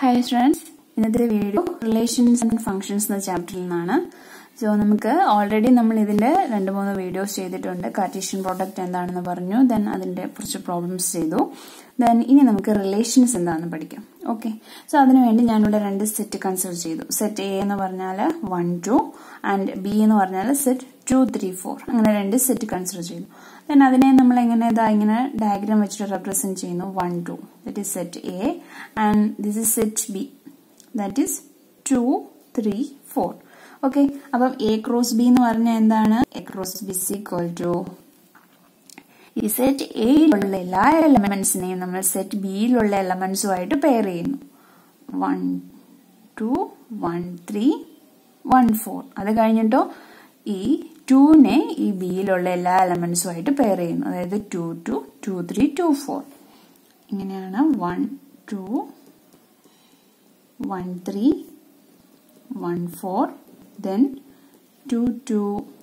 hi students ഇന്നത്തെ video relations and functions എന്ന ചാപ്റ്ററിൽ നിന്നാണ് സോ നമുക്ക് ഓൾറെഡി നമ്മൾ ഇതിന്റെ രണ്ട് മൂന്ന് വീഡിയോസ് ചെയ്തിട്ടുണ്ട് കാർട്ടീഷ്യൻ പ്രോഡക്റ്റ് എന്താണെന്ന് പറഞ്ഞു ദെൻ അതിന്റെ കുറച്ച് പ്രോബ്ലംസ് ചെയ്തു ദെൻ ഇനി നമുക്ക് റിലേഷൻസ് എന്താണെന്ന് പഠിക്കാം ഓക്കെ സോ അതിനുവേണ്ടി ഞാനിവിടെ രണ്ട് സെറ്റ് കൺസിഡർ ചെയ്തു സെറ്റ് എ എന്ന് പറഞ്ഞാൽ വൺ ടു ആൻഡ് ബി എന്ന് പറഞ്ഞാൽ സെറ്റ് ടു ത്രീ ഫോർ അങ്ങനെ രണ്ട് സെറ്റ് കൺസിഡർ ചെയ്തു ദെൻ അതിനെ നമ്മൾ എങ്ങനെ ഇതാ ഇങ്ങനെ ഡയഗ്രാം വെച്ചിട്ട് റെപ്രസെന്റ് ചെയ്യുന്നു one two that is set A and this is set B that is two three four okay അപ്പം എ ക്രോസ് ബി എന്ന് പറഞ്ഞാൽ എന്താണ് A cross B C equal to ഈ സെറ്റ് എയിലുള്ള എല്ലാ എലമെന്റ്സിനെയും നമ്മൾ സെറ്റ് ബിയിലുള്ള എലമെന്റ്സുമായിട്ട് പെയർ ചെയ്യുന്നു one two one three one four അത് കഴിഞ്ഞിട്ടോ ഈ ടുവിനെ ഈ ബിയിലുള്ള എല്ലാ എലമെന്റ്സുമായിട്ട് പെയർ ചെയ്യുന്നു അതായത് two two two three two four ഇങ്ങനെയാണ് one two one three one four then two two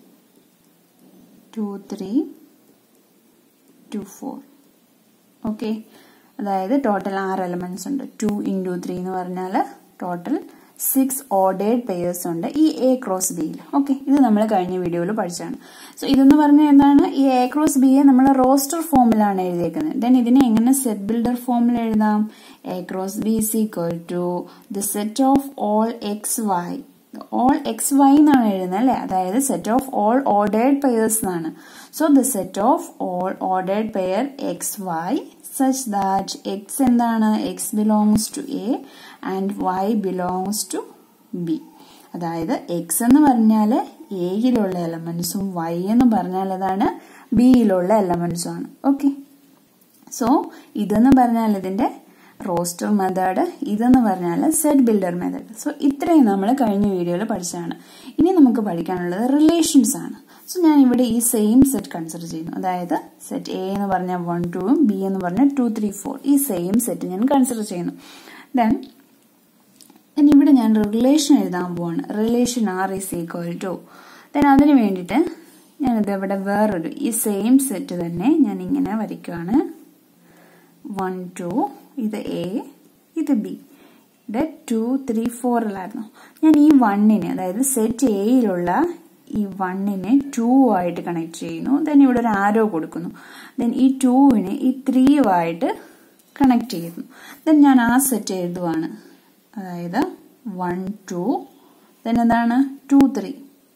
two three two four okay അതായത് ടോട്ടൽ ആറ് എലമെന്റ്സ് ഉണ്ട് ടു ഇൻറ്റു ത്രീ എന്ന് പറഞ്ഞാൽ ടോട്ടൽ സിക്സ് ഓർഡേഡ് പെയേഴ്സ് ഉണ്ട് ഈ എ ക്രോസ് ബിയിൽ okay ഇത് നമ്മൾ കഴിഞ്ഞ വീഡിയോയിൽ പഠിച്ചാണ് സോ ഇതെന്ന് പറഞ്ഞാൽ എന്താണ് ഈ എ ക്രോസ് ബിയെ നമ്മൾ റോസ്റ്റർ ഫോമിലാണ് എഴുതിയേക്കുന്നത് ദെൻ ഇതിനെ എങ്ങനെ സെറ്റ് ബിൽഡർ ഫോമിൽ എഴുതാം A cross B is equal to the set of all X Y all X Y എന്നാണ് എഴുതുന്നത് അല്ലെ അതായത് set of all ordered pairs എന്നാണ് so the set of all ordered pair X Y such that X എന്താണ് X belongs to A and Y belongs to B അതായത് X എന്ന് പറഞ്ഞാൽ എയിലുള്ള എലമെന്റ്സും Y എന്ന് പറഞ്ഞാൽ അതാണ് ബിയിലുള്ള എലമെന്റ്സും ആണ് ഓക്കെ സോ ഇതെന്ന് പറഞ്ഞാൽ ഇതിന്റെ റോസ്റ്റർ മെത്തേഡ് ഇതെന്ന് പറഞ്ഞാൽ സെറ്റ് ബിൽഡർ മെത്തേഡ് സോ ഇത്രയും നമ്മൾ കഴിഞ്ഞ വീഡിയോയിൽ പഠിച്ചതാണ് ഇനി നമുക്ക് പഠിക്കാനുള്ളത് റിലേഷൻസ് ആണ് സോ ഞാൻ ഇവിടെ ഈ സെയിം സെറ്റ് കൺസിഡർ ചെയ്യുന്നു അതായത് സെറ്റ് എ എന്ന് പറഞ്ഞാൽ വൺ ടുവും ബി എന്ന് പറഞ്ഞാൽ ടു ത്രീ ഫോർ ഈ സെയിം സെറ്റ് ഞാൻ കൺസിഡർ ചെയ്യുന്നു ദെൻ ദെൻ ഇവിടെ ഞാൻ റിലേഷൻ എഴുതാൻ പോവാണ് relation R is equal to then അതിന് വേണ്ടിയിട്ട് ഞാനിത് ഇവിടെ വേറൊരു ഈ സെയിം സെറ്റ് തന്നെ ഞാൻ ഇങ്ങനെ വരയ്ക്കുകയാണ് വൺ ടു ഇത് എ ഇത് ബി ഇവിടെ ടു ത്രീ ഫോറിലായിരുന്നു ഞാൻ ഈ വണ്ണിനെ അതായത് സെറ്റ് എയിലുള്ള ഈ വണ്ണിനെ ടു ആയിട്ട് കണക്ട് ചെയ്യുന്നു ദെൻ ഇവിടെ ഒരു ആരോ കൊടുക്കുന്നു ദെൻ ഈ ടൂവിനെ ഈ ത്രീയുമായിട്ട് കണക്ട് ചെയ്യുന്നു ദെൻ ഞാൻ ആ സെറ്റ് എഴുതുവാണ് അതായത് വൺ ടു ദെൻ എന്താണ് ടു ത്രീ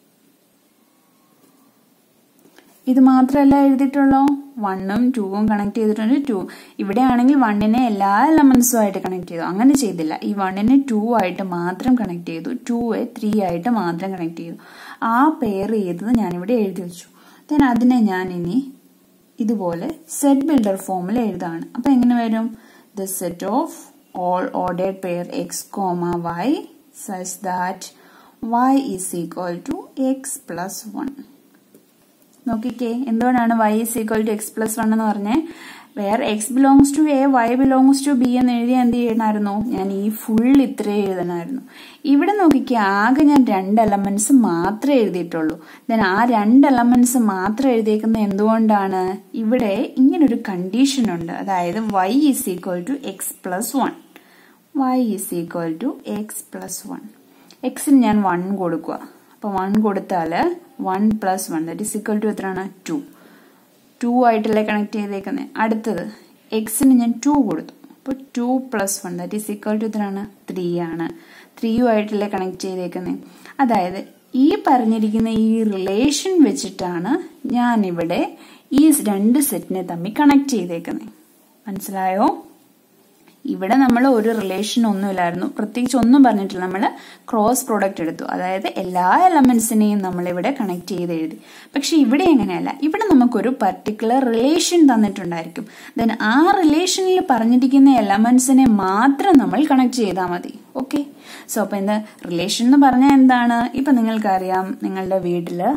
ഇത് മാത്രമല്ല എഴുതിയിട്ടുള്ളൂ വണ്ണും ടൂവും കണക്ട് ചെയ്തിട്ടുണ്ട് ടു ഇവിടെ ആണെങ്കിൽ വണ്ണിനെ എല്ലാ എലമെന്റ്സുമായിട്ട് കണക്ട് ചെയ്തു അങ്ങനെ ചെയ്തില്ല ഈ വണ്ണിനെ ടു ആയിട്ട് മാത്രം കണക്ട് ചെയ്തു ടു ത്രീ ആയിട്ട് മാത്രം കണക്ട് ചെയ്തു ആ പെയർ ചെയ്തത് ഞാനിവിടെ എഴുതി വെച്ചു ദെൻ അതിനെ ഞാൻ ഇനി ഇതുപോലെ സെറ്റ് ബിൽഡർ ഫോമിൽ എഴുതാണ് അപ്പൊ എങ്ങനെ വരും the set of all ordered pair X comma Y such that Y is equal to X plus one നോക്കിക്കേ എന്തുകൊണ്ടാണ് Y is equal to X plus one എന്ന് പറഞ്ഞേ വേറെ X belongs to A Y belongs to B എന്ന് എഴുതി എന്ത് ചെയ്യണമായിരുന്നു ഞാൻ ഈ ഫുൾ ഇത്രേ എഴുതണമായിരുന്നു ഇവിടെ നോക്കിക്കേ ആകെ ഞാൻ രണ്ട് എലമെന്റ്സ് മാത്രമേ എഴുതിയിട്ടുള്ളൂ ദെൻ ആ രണ്ട് എലമെന്റ്സ് മാത്രം എഴുതിയേക്കുന്നത് എന്തുകൊണ്ടാണ് ഇവിടെ ഇങ്ങനൊരു കണ്ടീഷൻ ഉണ്ട് അതായത് Y is equal to X plus one Y is equal to X plus one എക്സിന് ഞാൻ വൺ കൊടുക്കുക അപ്പൊ വൺ കൊടുത്താൽ one plus one that is equal to എത്രയാണ് ടു ടു ആയിട്ടല്ലേ കണക്ട് ചെയ്തേക്കുന്നത് അടുത്തത് എക്സിന് ഞാൻ ടു കൊടുത്തു അപ്പോൾ two plus one that is equal to എത്രയാണ് ത്രീ ആണ് ത്രീയും ആയിട്ടല്ലേ കണക്ട് ചെയ്തേക്കുന്നത് അതായത് ഈ പറഞ്ഞിരിക്കുന്ന ഈ റിലേഷൻ വെച്ചിട്ടാണ് ഞാനിവിടെ ഈ രണ്ട് സെറ്റിനെ തമ്മിൽ കണക്ട് ചെയ്തേക്കുന്നത് മനസ്സിലായോ ഇവിടെ നമ്മൾ ഒരു റിലേഷൻ ഒന്നുമില്ലായിരുന്നു പ്രത്യേകിച്ച് ഒന്നും പറഞ്ഞിട്ടില്ല നമ്മൾ ക്രോസ് പ്രോഡക്റ്റ് എടുത്തു അതായത് എല്ലാ എലമെന്റ്സിനെയും നമ്മൾ ഇവിടെ കണക്ട് ചെയ്ത് എഴുതി പക്ഷെ ഇവിടെ എങ്ങനെയല്ല ഇവിടെ നമുക്കൊരു പർട്ടിക്കുലർ റിലേഷൻ തന്നിട്ടുണ്ടായിരിക്കും ദെൻ ആ റിലേഷനിൽ പറഞ്ഞിരിക്കുന്ന എലമെന്റ്സിനെ മാത്രം നമ്മൾ കണക്ട് ചെയ്താൽ മതി ഓക്കെ സോ അപ്പൊ എന്താ റിലേഷൻ എന്ന് പറഞ്ഞാൽ എന്താണ് ഇപ്പൊ നിങ്ങൾക്കറിയാം നിങ്ങളുടെ വീട്ടില്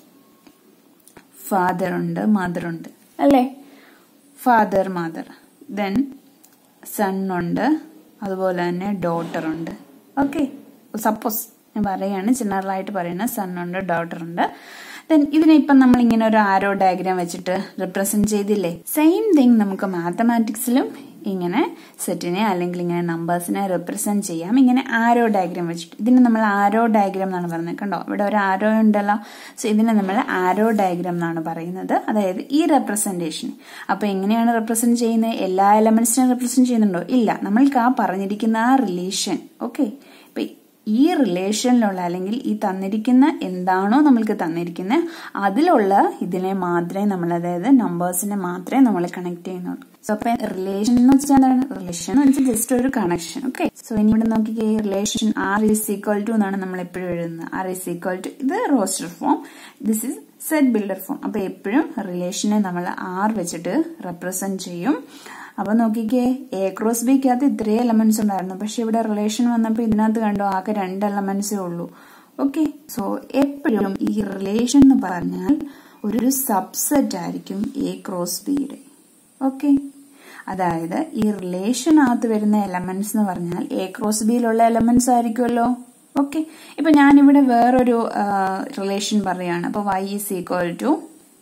ഫാദർ ഉണ്ട് മദർ ഉണ്ട് അല്ലേ ഫാദർ മദർ ദെൻ സൺ ഉണ്ട് അതുപോലെ തന്നെ ഡോട്ടർ ഉണ്ട് ഓക്കെ സപ്പോസ് ഞാൻ പറയുകയാണ് ജനറലായിട്ട് പറയുന്ന സൺ ഉണ്ട് ഡോട്ടർ ഉണ്ട് ദെൻ ഇതിനെ ഇപ്പം നമ്മൾ ഇങ്ങനെ ഒരു ആരോ ഡയഗ്രാം വെച്ചിട്ട് റിപ്രസെന്റ് ചെയ്തില്ലേ സെയിം തിങ് നമുക്ക് മാത്തമാറ്റിക്സിലും ഇങ്ങനെ സെറ്റിനെ അല്ലെങ്കിൽ ഇങ്ങനെ നമ്പേഴ്സിനെ റെപ്രസെന്റ് ചെയ്യാം ഇങ്ങനെ ആരോ ഡയഗ്രാം വെച്ചിട്ട് ഇതിന് നമ്മൾ ആരോ ഡയഗ്രാം എന്നാണ് പറയുന്നത് കണ്ടോ ഇവിടെ ഒരു ആരോ ഉണ്ടല്ലോ സോ ഇതിനെ നമ്മൾ ആരോ ഡയഗ്രാം എന്നാണ് പറയുന്നത് അതായത് ഈ റെപ്രസെന്റേഷൻ അപ്പൊ എങ്ങനെയാണ് റെപ്രസെന്റ് ചെയ്യുന്നത് എല്ലാ എലമെന്റ്സിനും റെപ്രസെന്റ് ചെയ്യുന്നുണ്ടോ ഇല്ല നമ്മൾക്ക് ആ പറഞ്ഞിരിക്കുന്ന ആ റിലേഷൻ ഓക്കെ ഇപ്പൊ ഈ റിലേഷനിലുള്ള അല്ലെങ്കിൽ ഈ തന്നിരിക്കുന്ന എന്താണോ നമ്മൾക്ക് തന്നിരിക്കുന്നത് അതിലുള്ള ഇതിനെ മാത്രമേ നമ്മൾ അതായത് നമ്പേഴ്സിനെ മാത്രമേ നമ്മൾ കണക്ട് ചെയ്യുന്നുള്ളൂ സോ അപ്പൊ റിലേഷൻ എന്ന് വെച്ചാൽ എന്താണ് റിലേഷൻ എന്ന് വെച്ചാൽ ജസ്റ്റ് ഒരു കണക്ഷൻ ഓക്കെ സോ ഇനി ഇവിടെ നോക്കിക്കേ relation R is equal to എന്നാണ് നമ്മൾ എപ്പോഴും എഴുതുന്നത് ആർ ഈസ് ഈക്വൽ ടു ഇത് roster form this is set builder form അപ്പൊ എപ്പോഴും റിലേഷനെ നമ്മൾ ആർ വെച്ചിട്ട് റെപ്രസെന്റ് ചെയ്യും അപ്പൊ നോക്കിക്കേ എ ക്രോസ് ബിക്കകത്ത് ഇത്രയും എലമെന്റ്സ് ഉണ്ടായിരുന്നു പക്ഷെ ഇവിടെ റിലേഷൻ വന്നപ്പോൾ ഇതിനകത്ത് കണ്ടോ ആകെ രണ്ട് എലമെന്റ്സേ ഉള്ളൂ ഓക്കെ സോ എപ്പോഴും ഈ റിലേഷൻ എന്ന് പറഞ്ഞാൽ ഒരു സബ്സെറ്റ് ആയിരിക്കും എ ക്രോസ് ബിയുടെ ഓക്കെ അതായത് ഈ റിലേഷനകത്ത് വരുന്ന എലമെന്റ്സ് എന്ന് പറഞ്ഞാൽ എ ക്രോസ് ബിയിലുള്ള എലമെന്റ്സ് ആയിരിക്കുമല്ലോ ഓക്കെ ഇപ്പൊ ഞാനിവിടെ വേറൊരു റിലേഷൻ പറയാണ് അപ്പൊ Y is equal to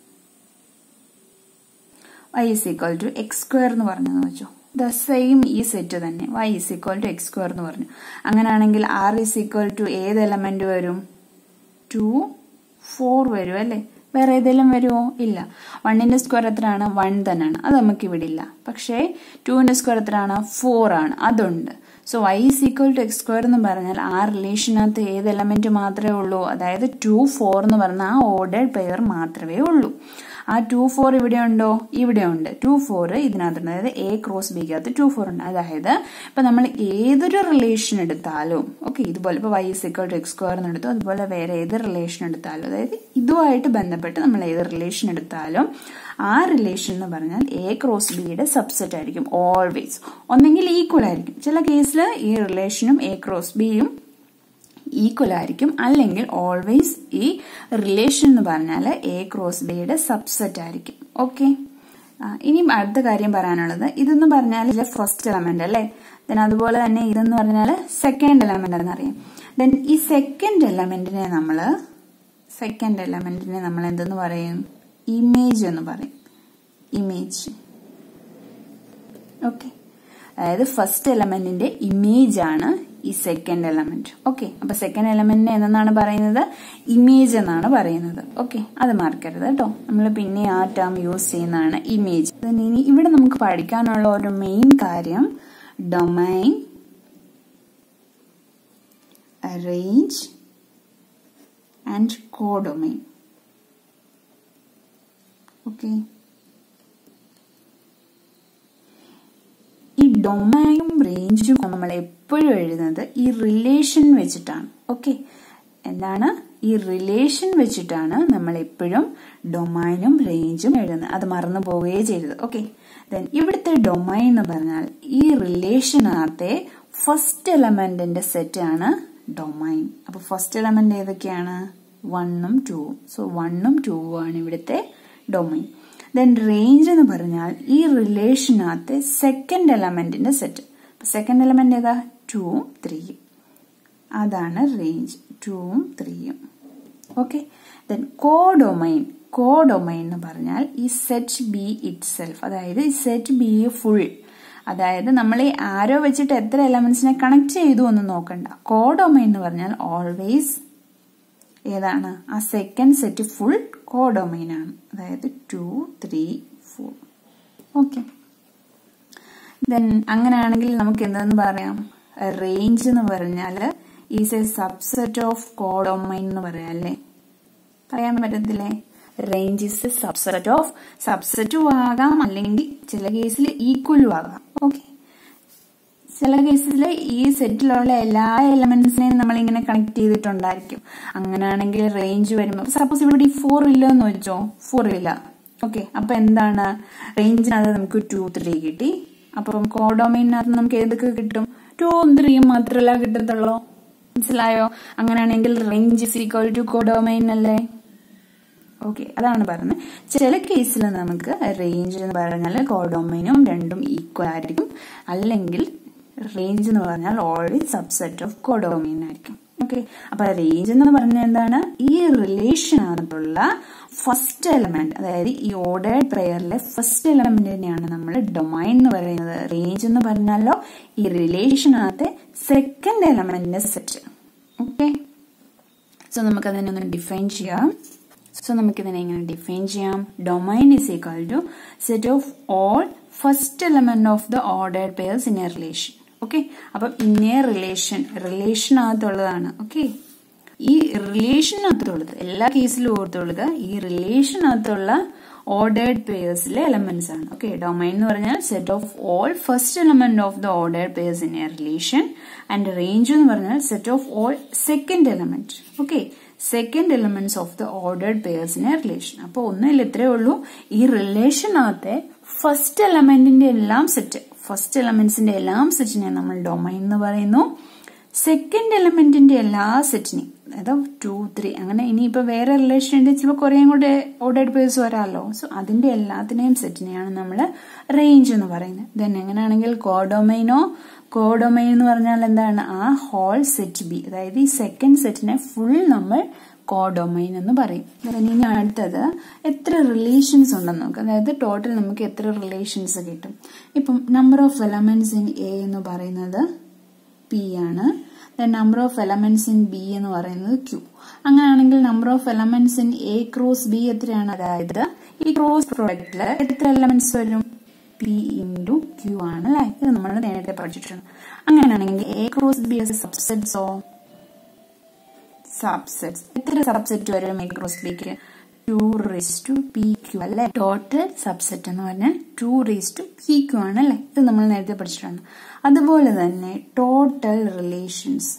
Y is equal to X square എന്ന് പറഞ്ഞെന്ന് വെച്ചോ ദ സെയിം ഈ സെറ്റ് തന്നെ Y is equal to X square എന്ന് പറഞ്ഞു അങ്ങനെയാണെങ്കിൽ ആർ ഇസ് ഈക്വൽ ടു ഏത് എലമെന്റ് വരും ടു ഫോർ വരും അല്ലേ വേറെ ഏതെങ്കിലും വരുമോ ഇല്ല വണ്ണിന്റെ സ്ക്വയർ എത്രയാണ് വൺ തന്നെയാണ് അത് നമുക്ക് ഇവിടെ ഇല്ല പക്ഷേ ടുവിന്റെ സ്ക്വയർ എത്രയാണ് ഫോർ ആണ് അതുണ്ട് so Y is equal to X square എന്ന് പറഞ്ഞാൽ ആ റിലേഷനകത്ത് ഏത് എലമെന്റ് മാത്രമേ ഉള്ളൂ അതായത് ടു ഫോർ എന്ന് പറഞ്ഞ ആ ഓർഡേഡ് പെയർ മാത്രമേ ഉള്ളൂ ആ ടു ഫോർ ഇവിടെ ഉണ്ടോ ഇവിടെ ഉണ്ട് ടു ഫോർ ഇതിനകത്തുണ്ട് അതായത് എ ക്രോസ് ബിക്കകത്ത് ടു ഫോർ ഉണ്ട് അതായത് ഇപ്പൊ നമ്മൾ ഏതൊരു റിലേഷൻ എടുത്താലും ഓക്കെ ഇതുപോലെ ഇപ്പൊ Y is equal to X square എന്ന് എടുത്തു അതുപോലെ വേറെ ഏത് റിലേഷൻ എടുത്താലും അതായത് ഇതുമായിട്ട് ബന്ധപ്പെട്ട് നമ്മൾ ഏത് റിലേഷൻ എടുത്താലും ആ റിലേഷൻ എന്ന് പറഞ്ഞാൽ എ ക്രോസ് ബിയുടെ സബ്സെറ്റ് ആയിരിക്കും ഓൾവേസ് ഒന്നെങ്കിൽ ഈക്വൽ ആയിരിക്കും ചില കേസിൽ ഈ റിലേഷനും എ ക്രോസ് ബിയും ഈക്വൽ ആയിരിക്കും അല്ലെങ്കിൽ ഓൾവേസ് ഈ റിലേഷൻ എന്ന് പറഞ്ഞാൽ എ ക്രോസ് ബിയുടെ സബ്സെറ്റ് ആയിരിക്കും ഓക്കെ ഇനി അടുത്ത കാര്യം പറയാനുള്ളത് ഇതെന്ന് പറഞ്ഞാൽ ഇതിലെ ഫസ്റ്റ് എലമെന്റ് അല്ലേ ദെൻ അതുപോലെ തന്നെ ഇതെന്ന് പറഞ്ഞാൽ സെക്കൻഡ് എലമെന്റ് എന്നറിയാം ദെൻ ഈ സെക്കൻഡ് എലമെന്റിനെ നമ്മൾ സെക്കൻഡ് എലമെന്റിനെ നമ്മൾ എന്തെന്ന് പറയും ഇമേജ് എന്ന് പറയും ഇമേജ് ഓക്കെ അതായത് ഫസ്റ്റ് എലമെന്റിന്റെ ഇമേജ് ആണ് ഈ സെക്കൻഡ് എലമെന്റ് ഓക്കെ അപ്പൊ സെക്കൻഡ് എലമെന്റിനെ എന്തെന്നാണ് പറയുന്നത് ഇമേജ് എന്നാണ് പറയുന്നത് ഓക്കെ അത് മറക്കരുത് കേട്ടോ നമ്മൾ പിന്നെ ആ ടേം യൂസ് ചെയ്യുന്നതാണ് ഇമേജ് ഇനി ഇവിടെ നമുക്ക് പഠിക്കാനുള്ള ഒരു മെയിൻ കാര്യം domain range and codomain okay ഈ ഡൊമൈനും റേഞ്ചും നമ്മൾ എപ്പോഴും എഴുതുന്നത് ഈ റിലേഷൻ വെച്ചിട്ടാണ് ഓക്കെ എന്താണ് ഈ റിലേഷൻ വെച്ചിട്ടാണ് നമ്മൾ എപ്പോഴും ഡൊമൈനും റേഞ്ചും എഴുതുന്നത് അത് മറന്നു പോവുകയേ ചെയ്തത് ഓക്കെ ദെൻ ഇവിടുത്തെ ഡൊമൈൻ എന്ന് പറഞ്ഞാൽ ഈ റിലേഷനകത്തെ ഫസ്റ്റ് എലമെന്റിന്റെ സെറ്റ് ആണ് ഡൊമൈൻ അപ്പൊ ഫസ്റ്റ് എലമെന്റ് ഏതൊക്കെയാണ് വണ്ണും ടൂവും സോ വണ്ണും ടൂവും ആണ് ഇവിടുത്തെ ഡൊമൈൻ ദെൻ റേഞ്ച് എന്ന് പറഞ്ഞാൽ ഈ റിലേഷനകത്തെ സെക്കൻഡ് എലമെന്റിന്റെ സെറ്റ് സെക്കൻഡ് എലമെന്റ് ഏതാ ടൂവും ത്രീയും അതാണ് റേഞ്ച് ടൂവും ത്രീയും ഓക്കെ ദെൻ കോഡൊമൈൻ കോഡൊമൈൻ എന്ന് പറഞ്ഞാൽ ഈ സെറ്റ് ബി ഇറ്റ് സെൽഫ് അതായത് ഈ സെറ്റ് ബി ഫുൾ അതായത് നമ്മൾ ഈ ആരോ വെച്ചിട്ട് എത്ര എലമെന്റ്സിനെ കണക്ട് ചെയ്തു എന്ന് നോക്കണ്ട കോഡൊമൈൻ എന്ന് പറഞ്ഞാൽ ഓൾവേസ് ഏതാണ് ആ സെക്കൻഡ് സെറ്റ് ഫുൾ കോഡൊമൈൻ ആണ് അതായത് two three four okay then അങ്ങനെയാണെങ്കിൽ നമുക്ക് എന്തെന്ന് പറയാം റേഞ്ച് എന്ന് പറഞ്ഞാൽ is a subset of codomain എന്ന് പറയാം അല്ലേ പറയാൻ പറ്റത്തില്ലേ range is a subset of സബ്സെറ്റും ആകാം അല്ലെങ്കിൽ ചില കേസിൽ ഈക്വലും ആകാം ഓക്കെ ചില കേസിൽ ഈ സെറ്റിലുള്ള എല്ലാ എലമെന്റ്സിനെയും നമ്മൾ ഇങ്ങനെ കണക്ട് ചെയ്തിട്ടുണ്ടായിരിക്കും അങ്ങനെയാണെങ്കിൽ റേഞ്ച് വരുമ്പോൾ സപ്പോസ് ഇവിടെ ഈ ഫോർ ഇല്ല എന്ന് വെച്ചോ ഫോർ ഇല്ല ഓക്കെ അപ്പൊ എന്താണ് റേഞ്ചിനകത്ത് നമുക്ക് ടു ത്രീ കിട്ടി അപ്പം കോഡോമൈനകത്ത് നമുക്ക് ഏതൊക്കെ കിട്ടും ടൂവും ത്രീയും മാത്രമല്ല കിട്ടത്തുള്ളൂ മനസ്സിലായോ അങ്ങനെയാണെങ്കിൽ range is equal to codomain അല്ലേ ഓക്കെ അതാണ് പറയുന്നത് ചില കേസിൽ നമുക്ക് റേഞ്ച് എന്ന് പറഞ്ഞാൽ കോഡോമൈനും രണ്ടും ഈക്വൽ ആയിരിക്കും അല്ലെങ്കിൽ റേഞ്ച് എന്ന് പറഞ്ഞാൽ ഓൾവേസ് സബ്സെറ്റ് ഓഫ് കോഡോമൈൻ ആയിരിക്കും ഓക്കെ അപ്പൊ റേഞ്ച് എന്ന് പറഞ്ഞാൽ എന്താണ് ഈ റിലേഷനകത്തുള്ള ഫസ്റ്റ് എലമെന്റ് അതായത് ഈ ഓർഡേഡ് പ്രെയറിലെ ഫസ്റ്റ് എലമെന്റിനെയാണ് നമ്മൾ ഡൊമൈൻ എന്ന് പറയുന്നത് റേഞ്ച് എന്ന് പറഞ്ഞാലോ ഈ റിലേഷനകത്തെ സെക്കൻഡ് എലമെന്റിന്റെ സെറ്റ് ഓക്കെ സോ നമുക്ക് അതിനെ ഒന്ന് ഡിഫൈൻ ചെയ്യാം സോ നമുക്ക് ഇതിനെ എങ്ങനെ ഡിഫൈൻ ചെയ്യാം domain is equal to set of all first element of the ordered pairs in a relation okay അപ്പം ഇൻ എ റിലേഷൻ റിലേഷനകത്തുള്ളതാണ് ഓക്കെ ഈ റിലേഷനകത്തുള്ളത് എല്ലാ കേസിലും ഓർത്തുള്ളത് ഈ റിലേഷനകത്തുള്ള ഓർഡേഡ് പെയർസിലെ എലമെന്റ്സ് ആണ് ഓക്കെ ഡൊമൈൻ എന്ന് പറഞ്ഞാൽ set of all first element of the ordered pairs in a relation and range എന്ന് പറഞ്ഞാൽ set of all second element okay second elements of the ordered pairs in a relation അപ്പോൾ ഒന്നിൽ ഇത്രയേ ഉള്ളൂ ഈ റിലേഷനകത്തെ ഫസ്റ്റ് എലമെന്റിന്റെ എല്ലാം സെറ്റ് ഫസ്റ്റ് എലമെന്റ്സിന്റെ എല്ലാം സെറ്റിനെ നമ്മൾ ഡൊമൈൻ എന്ന് പറയുന്നു സെക്കൻഡ് എലമെന്റിന്റെ എല്ലാ സെറ്റിനെയും അതായത് ടു ത്രീ അങ്ങനെ ഇനിയിപ്പോ വേറെ റിലേഷൻ ഉണ്ട് ചിലപ്പോൾ കുറേയും കൂടെ ഓർഡേഡ് പേഴ്സ് വരാമല്ലോ സോ അതിന്റെ എല്ലാത്തിനെയും സെറ്റിനെയാണ് നമ്മൾ റേഞ്ച് എന്ന് പറയുന്നത് ദെൻ എങ്ങനെയാണെങ്കിൽ കോഡൊമൈനോ കോഡൊമൈൻ എന്ന് പറഞ്ഞാൽ എന്താണ് ആ ഹോൾ സെറ്റ് ബി അതായത് ഈ സെക്കൻഡ് സെറ്റിനെ ഫുൾ നമ്മൾ കോഡൊമൈൻ എന്ന് പറയും ഇനി അടുത്തത് എത്ര റിലേഷൻസ് ഉണ്ടെന്ന് നോക്കാം അതായത് ടോട്ടൽ നമുക്ക് എത്ര റിലേഷൻസ് കിട്ടും ഇപ്പം number of elements in A എന്ന് പറയുന്നത് പി ആണ് the number of elements in B എന്ന് പറയുന്നത് ക്യൂ അങ്ങനെയാണെങ്കിൽ number of elements in A cross B എത്രയാണ് അതായത് ഈ ക്രോസ് പ്രോഡക്റ്റില് എത്ര എലമെന്റ്സ് വരും പി ഇൻറ്റു ക്യൂ ആണ് അല്ലെ ഇത് നമ്മൾ നേരത്തെ പഠിച്ചിട്ടുണ്ട് അങ്ങനെയാണെങ്കിൽ എ ക്രോസ് ബി സബ്സെറ്റ്സോ സബ്സെറ്റ്സ് എത്ര സബ്സെറ്റ് വരും എ ക്രോസ് ബിക്ക് two raise to P Q അല്ലെ ടോട്ടൽ സബ്സെറ്റ് എന്ന് പറഞ്ഞാൽ two raise to P Q ആണ് അല്ലെ ഇത് നമ്മൾ നേരത്തെ പഠിച്ചിട്ടുണ്ട് അതുപോലെ തന്നെ total relations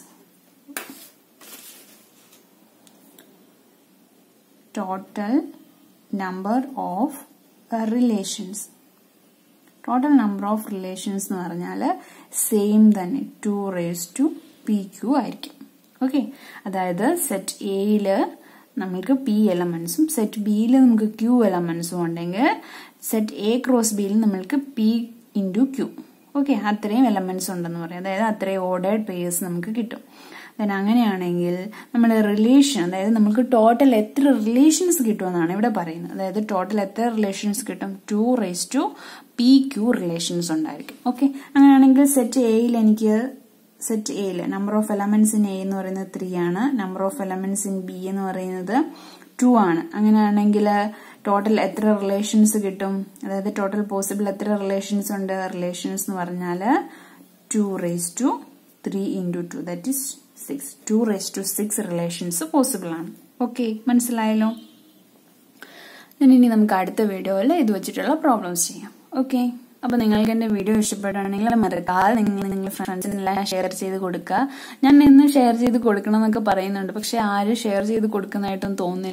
total number of relations total number of relations എന്ന് പറഞ്ഞാൽ സെയിം തന്നെ two raise to P Q ആയിരിക്കും ഓക്കെ അതായത് സെറ്റ് എയില് നമുക്ക് പി എലമെന്റ്സും സെറ്റ് ബിയിൽ നമുക്ക് ക്യൂ എലമെന്റ്സും ഉണ്ടെങ്കിൽ സെറ്റ് എ ക്രോസ് ബിയിൽ നമ്മൾക്ക് പി ഇൻറ്റു ക്യൂ ഓക്കെ അത്രയും എലമെന്റ്സ് ഉണ്ടെന്ന് പറയാം അതായത് അത്രയും ഓർഡേഡ് പേയേഴ്സ് നമുക്ക് കിട്ടും ദെൻ അങ്ങനെയാണെങ്കിൽ നമ്മൾ റിലേഷൻ അതായത് നമുക്ക് ടോട്ടൽ എത്ര റിലേഷൻസ് കിട്ടുമെന്നാണ് ഇവിടെ പറയുന്നത് അതായത് ടോട്ടൽ എത്ര റിലേഷൻസ് കിട്ടും two raise to P Q relations ഉണ്ടായിരിക്കും ഓക്കെ അങ്ങനെയാണെങ്കിൽ സെറ്റ് എയിൽ എനിക്ക് സെറ്റ് എയിൽ number of elements in A എന്ന് പറയുന്നത് ത്രീ ആണ് number of elements in B എന്ന് പറയുന്നത് ടു ആണ് അങ്ങനെയാണെങ്കിൽ ടോട്ടൽ എത്ര റിലേഷൻസ് കിട്ടും അതായത് ടോട്ടൽ പോസിബിൾ എത്ര റിലേഷൻസ് ഉണ്ട് റിലേഷൻസ് എന്ന് പറഞ്ഞാൽ two raise to three into two that is six two raise to six relations possible ആണ് ഓക്കെ മനസ്സിലായല്ലോ ഇനി നമുക്ക് അടുത്ത വീഡിയോയിൽ ഇത് വെച്ചിട്ടുള്ള പ്രോബ്ലംസ് ചെയ്യാം ഓക്കെ അപ്പൊ നിങ്ങൾക്ക് എന്റെ വീഡിയോ ഇഷ്ടപ്പെടുകയാണെങ്കിൽ മറക്കാതെ നിങ്ങൾ നിങ്ങളുടെ ഫ്രണ്ട്സിനെല്ലാം ഷെയർ ചെയ്ത് കൊടുക്കുക ഞാൻ ഇന്ന് ഷെയർ ചെയ്ത് കൊടുക്കണം എന്നൊക്കെ പറയുന്നുണ്ട് പക്ഷെ ആരും ഷെയർ ചെയ്ത് കൊടുക്കുന്നതായിട്ടൊന്നും തോന്നുന്നില്ല